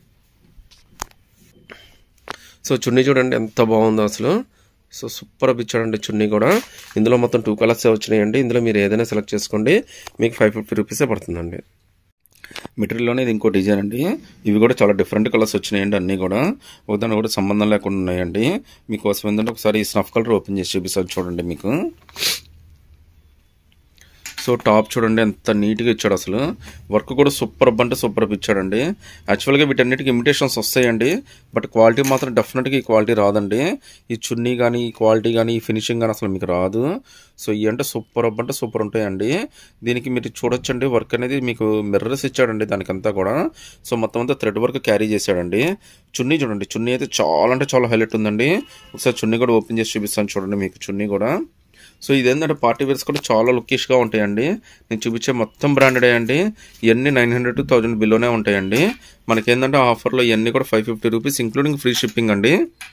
సో చున్నీ చూడండి ఎంత బాగుందో అసలు సో సూపర్ ఇచ్చాడండి చున్నీ కూడా ఇందులో మొత్తం టూ కలర్స్ వచ్చినాయండి ఇందులో మీరు ఏదైనా సెలెక్ట్ చేసుకోండి మీకు ఫైవ్ ఫిఫ్టీ రూపీసే పడుతుందండి మెటీరియల్లోనే ఇది ఇంకో డిజైన్ అండి ఇవి కూడా చాలా డిఫరెంట్ కలర్స్ వచ్చినాయండి అన్నీ కూడా ఒకదాని కూడా సంబంధం లేకుండా ఉన్నాయండి మీకోసం ఏంటంటే ఒకసారి ఈ స్నఫ్ కలర్ ఓపెన్ చేసి చూపిస్తాను చూడండి మీకు సో టాప్ చూడండి ఎంత నీట్గా ఇచ్చాడు అసలు వర్క్ కూడా సూపర్ అంటే సూపర్ ఇచ్చాడండి యాక్చువల్గా వీటన్నిటికి ఇమిటేషన్స్ వస్తాయండి బట్ క్వాలిటీ మాత్రం డెఫినెట్గా ఈ క్వాలిటీ రాదండి ఈ చున్నీ కానీ ఈ క్వాలిటీ కానీ ఈ ఫినిషింగ్ కానీ అసలు మీకు రాదు సో ఇవి అంటే సూపర్ అంటే సూపర్ ఉంటాయండి దీనికి మీరు చూడొచ్చండి వర్క్ అనేది మీకు మిర్రర్స్ ఇచ్చాడండి దానికంతా కూడా సో మొత్తం అంతా థ్రెడ్ వర్క్ క్యారీ చేశాడండి చున్నీ చూడండి చున్నీ అయితే చాలా అంటే చాలా హైలైట్ ఉందండి ఒకసారి చున్నీ కూడా ఓపెన్ చేసి చూపిస్తాను చూడండి మీకు చున్నీ కూడా సో ఇదేంటంటే పార్టీ వేర్స్ కూడా చాలా లుకిష్గా ఉంటాయండి నేను చూపించే మొత్తం బ్రాండెడ్ అండి ఇవన్నీ నైన్ హండ్రెడ్ టు థౌజండ్ బిలోనే ఉంటాయండి మనకేంటంటే ఆఫర్లో ఇవన్నీ కూడా five fifty rupees including free shipping అండి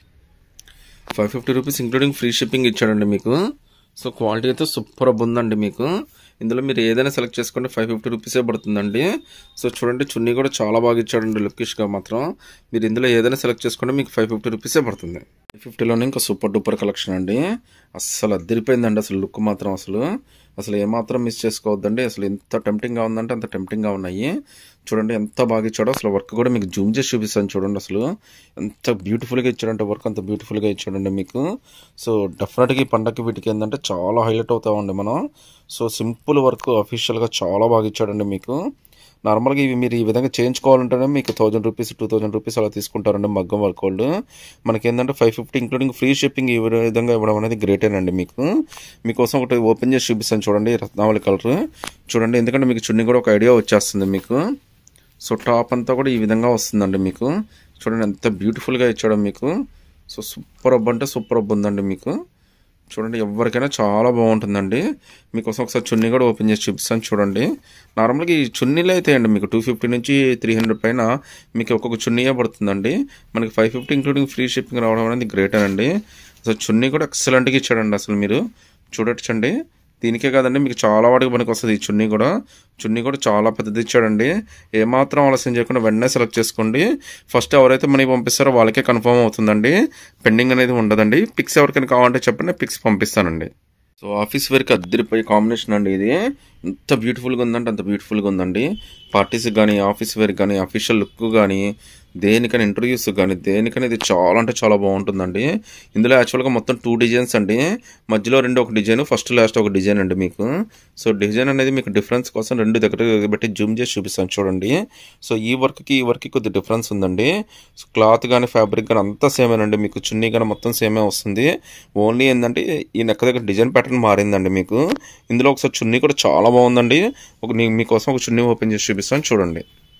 five fifty rupees including free shipping ఇచ్చాడండి మీకు సో క్వాలిటీ అయితే సూపర్ ఉందండి మీకు ఇందులో మీరు ఏదైనా సెలెక్ట్ చేసుకుంటే ఫైవ్ ఫిఫ్టీ రూపీసే పడుతుందండి సో చూడండి చున్నీ కూడా చాలా బాగా ఇచ్చాడండి లుకిష్గా మాత్రం మీరు ఇందులో ఏదైనా సెలెక్ట్ చేసుకుంటే మీకు ఫైవ్ ఫిఫ్టీ రూపీసే పడుతుంది ఫైవ్ ఫిఫ్టీలోనే ఇంకా సూపర్ డూపర్ కలెక్షన్ అండి అస్సలు అద్దరిపోయిందండి అసలు లుక్ మాత్రం అసలు అసలు ఏమాత్రం మిస్ చేసుకోవద్దండి అసలు ఎంత టెంప్టింగ్గా ఉందంటే అంత టెంప్టింగ్గా ఉన్నాయి చూడండి ఎంత బాగా ఇచ్చాడో అసలు వర్క్ కూడా మీకు జూమ్ చేసి చూపిస్తాను చూడండి అసలు ఎంత బ్యూటిఫుల్గా ఇచ్చాడంటే వర్క్ అంత బ్యూటిఫుల్గా ఇచ్చాడండి మీకు సో డెఫినెట్గా ఈ పండగకి వీటికి ఏంటంటే చాలా హైలైట్ అవుతామండి మనం సో సింపుల్ వర్క్ అఫీషియల్గా చాలా బాగా ఇచ్చాడండి మీకు నార్మల్గా ఇవి మీరు ఈ విధంగా చేయించుకోవాలంటేనే మీకు thousand rupees two thousand rupees అలా తీసుకుంటారండి మగ్గం వర్క్ వాళ్ళు మనకి ఏంటంటే five fifty including free shipping ఈ విధంగా ఇవ్వడం అనేది గ్రేటేనండి మీకు మీకోసం ఒకటి ఓపెన్ చేసి చూపిస్తాను చూడండి రత్నావళి కలర్ చూడండి ఎందుకంటే మీకు చున్నీ కూడా ఒక ఐడియా వచ్చేస్తుంది మీకు సో టాప్ అంతా కూడా ఈ విధంగా వస్తుందండి మీకు చూడండి ఎంత బ్యూటిఫుల్గా ఇచ్చాడో మీకు సో సూపర్ అబ్బ అంటే సూపర్ అబ్బ ఉందండి మీకు చూడండి ఎవరికైనా చాలా బాగుంటుందండి మీకోసం ఒకసారి చున్నీ కూడా ఓపెన్ చేసి చూపిస్తాను చూడండి నార్మల్గా ఈ చున్నీలు అయితే అండి మీకు టూ ఫిఫ్టీ నుంచి త్రీ హండ్రెడ్ పైన మీకు ఒక్కొక్క చున్నీయే పడుతుందండి మనకి five fifty including free shipping రావడం అనేది గ్రేట్ అండి అసలు చున్నీ కూడా ఎక్సలెంట్గా ఇచ్చాడండి అసలు మీరు చూడొచ్చండి దీనికే కాదండి మీకు చాలా వాటికి పనికి వస్తుంది ఈ చున్నీ కూడా చున్నీ కూడా చాలా పెద్దది ఇచ్చాడండి ఏమాత్రం ఆలస్యం చేయకుండా వెంటనే సెలెక్ట్ చేసుకోండి ఫస్ట్ ఎవరైతే మనీ పంపిస్తారో వాళ్ళకే కన్ఫర్మ్ అవుతుందండి పెండింగ్ అనేది ఉండదండి పిక్స్ ఎవరికైనా కావాలంటే చెప్పండి పిక్స్ పంపిస్తానండి సో ఆఫీస్ వేర్కి అద్దరిపోయే కాంబినేషన్ అండి ఇది ఎంత బ్యూటిఫుల్గా ఉందంటే అంత బ్యూటిఫుల్గా ఉందండి పార్టీస్కి కానీ ఆఫీస్ వేర్కి కానీ అఫీషియల్ లుక్ కానీ దేనికైనా ఇంటర్వ్యూస్ కానీ దేనికైనా ఇది చాలా అంటే చాలా బాగుంటుందండి ఇందులో యాక్చువల్గా మొత్తం టూ డిజైన్స్ అండి మధ్యలో రెండు ఒక డిజైన్ ఫస్ట్ లాస్ట్ ఒక డిజైన్ అండి మీకు సో డిజైన్ అనేది మీకు డిఫరెన్స్ కోసం రెండు దగ్గర బట్టి జూమ్ చేసి చూపిస్తాను చూడండి సో ఈ వర్క్కి ఈ వర్క్కి కొద్ది డిఫరెన్స్ ఉందండి సో క్లాత్ కానీ ఫ్యాబ్రిక్ కానీ అంతా సేమేనండి మీకు చున్నీ కానీ మొత్తం సేమే వస్తుంది ఓన్లీ ఏంటంటే ఈ నెక్క దగ్గర డిజైన్ ప్యాటర్న్ మారిందండి మీకు ఇందులో ఒకసారి చున్నీ కూడా చాలా బాగుందండి ఒక నీ- మీకోసం ఒక చున్నీ ఓపెన్ చేసి చూపిస్తాను చూడండి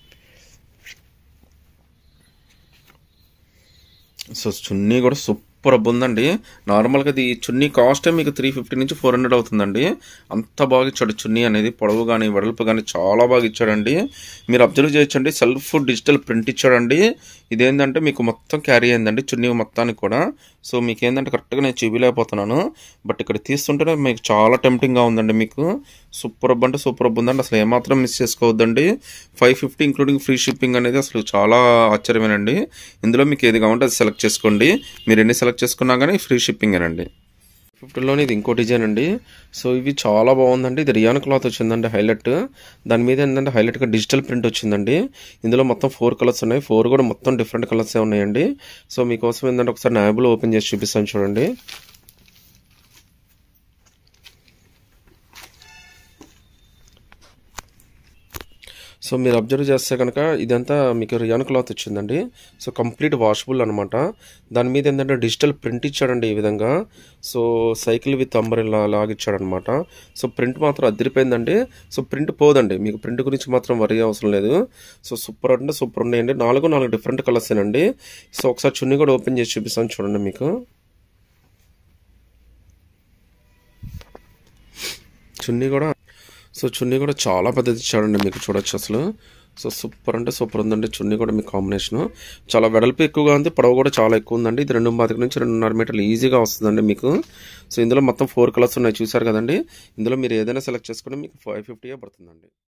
సో చున్నీ కూడా సూపర్ ఉందండి నార్మల్గా ఇది చున్నీ కాస్టే మీకు త్రీ ఫిఫ్టీ నుంచి ఫోర్ హండ్రెడ్ అవుతుందండి అంత బాగా ఇచ్చాడు చున్నీ అనేది పొడవు కానీ వెడల్పు కానీ చాలా బాగా ఇచ్చాడండి మీరు అబ్జర్వ్ చేయొచ్చండి సెల్ఫ్ డిజిటల్ ప్రింట్ ఇచ్చాడండి ఇదేంటంటే మీకు మొత్తం క్యారీ అయిందండి చున్నీ మొత్తానికి కూడా సో మీకు ఏంటంటే కరెక్ట్గా నేను చూపించలేకపోతున్నాను బట్ ఇక్కడ తీస్తుంటేనే మీకు చాలా టెంప్టింగ్గా ఉందండి మీకు సూపర్ అబ్ అంటే సూపర్ అబ్ ఉందండి అసలు ఏమాత్రం మిస్ చేసుకోవద్దండి five fifty including free shipping అనేది అసలు చాలా ఆశ్చర్యమేనండి ఇందులో మీకు ఏది కావాలంటే అది సెలెక్ట్ చేసుకోండి మీరు ఎన్ని సెలెక్ట్ చేసుకున్నా కానీ ఫ్రీ షిప్పింగేనండి ఫిఫ్టీలోని ఇది ఇంకో డిజైన్ అండి సో ఇవి చాలా బాగుందండి ఇది రియాన్ క్లాత్ వచ్చిందండి హైలైట్ దాని మీద ఏంటంటే హైలైట్గా డిజిటల్ ప్రింట్ వచ్చిందండి ఇందులో మొత్తం ఫోర్ కలర్స్ ఉన్నాయి ఫోర్ కూడా మొత్తం డిఫరెంట్ కలర్స్ ఉన్నాయండి సో మీకోసం ఏంటంటే ఒకసారి నాబుల్ ఓపెన్ చేసి చూపిస్తాను చూడండి సో మీరు అబ్జర్వ్ చేస్తే కనుక ఇదంతా మీకు రియాన్ క్లాత్ వచ్చిందండి సో కంప్లీట్ వాషబుల్ అనమాట దాని మీద ఏంటంటే డిజిటల్ ప్రింట్ ఇచ్చాడండి ఈ విధంగా సో సైకిల్ విత్ అంబరెల్లా లాగా ఇచ్చాడనమాట సో ప్రింట్ మాత్రం అదిరిపోయిందండి సో ప్రింట్ పోదండి మీకు ప్రింట్ గురించి మాత్రం వరి అవసరం లేదు సో సూపర్ అంటే సూపర్ ఉన్నాయండి నాలుగు నాలుగు డిఫరెంట్ కలర్స్ అండి సో ఒకసారి చున్నీ కూడా ఓపెన్ చేసి చూపిస్తాను చూడండి మీకు చున్నీ కూడా సో చున్నీ కూడా చాలా పెద్దది ఇచ్చాడండి మీకు చూడొచ్చు అసలు సో సూపర్ అంటే సూపర్ ఉందండి చున్నీ కూడా మీ కాంబినేషన్ చాలా వెడల్పు ఎక్కువగా ఉంది పొడవు కూడా చాలా ఎక్కువ ఉందండి ఇది రెండు పాతిక నుంచి రెండున్నర మీటర్లు ఈజీగా వస్తుందండి మీకు సో ఇందులో మొత్తం ఫోర్ కలర్స్ ఉన్నాయి చూసారు కదండి ఇందులో మీరు ఏదైనా సెలెక్ట్ చేసుకుంటే మీకు ఫైవ్ ఫిఫ్టీయే పడుతుందండి